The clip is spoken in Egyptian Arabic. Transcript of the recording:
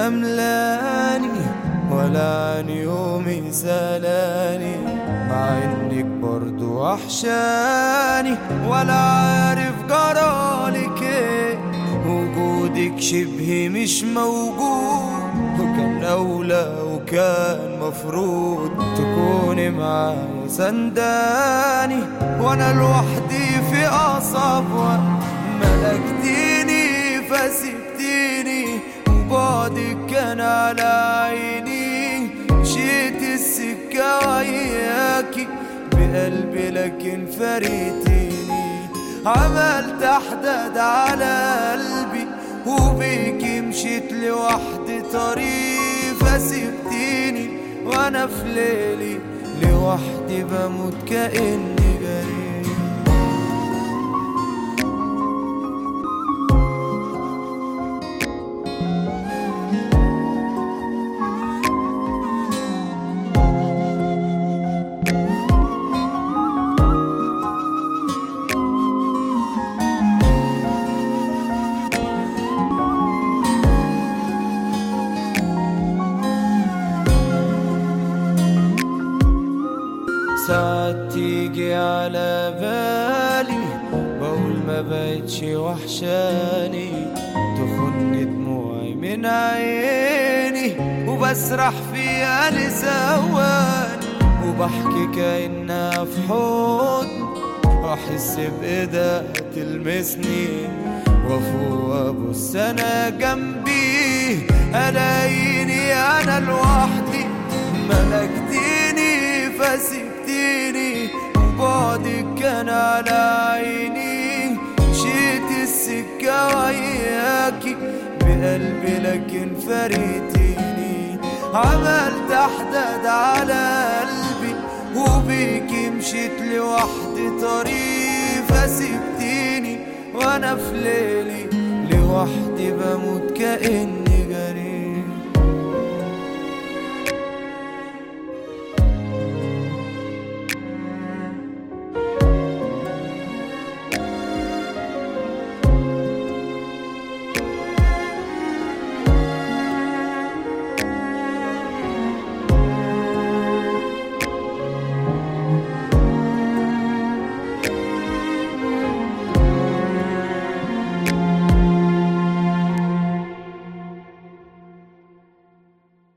أملاني ولا عن يومي سلاني مع انك برضو وحشاني ولا عارف جرالك ايه وجودك شبه مش موجود وكان أولى وكان مفروض تكوني معايا سنداني وانا لوحدي في أصعب وقت ملكتيني فسبتيني وبعدك كان على عيني مشيت السكة وياكي بقلبي لكن فريتيني عملت أحداد على قلبي وبيكي مشيت لوحدي طريق فسبتيني وانا في ليلي لوحدي بموت كأني جريء ساعات تيجي على بالي بقول ما بقتش وحشاني تخن دموعي من عيني وبسرح فيها لثواني وبحكي كأنها في حضن واحس بايدها تلمسني وافوق ابص انا جنبي الاقيني انا لوحدي ملكتيني فسبتيني وبعدك كان على عيني مشيت السكة وياكي بقلبي لكن فريتيني عملت أحداد على قلبي وبيكي مشيت لوحدي طريق فسبتيني وانا في ليلي لوحدي بموت كأني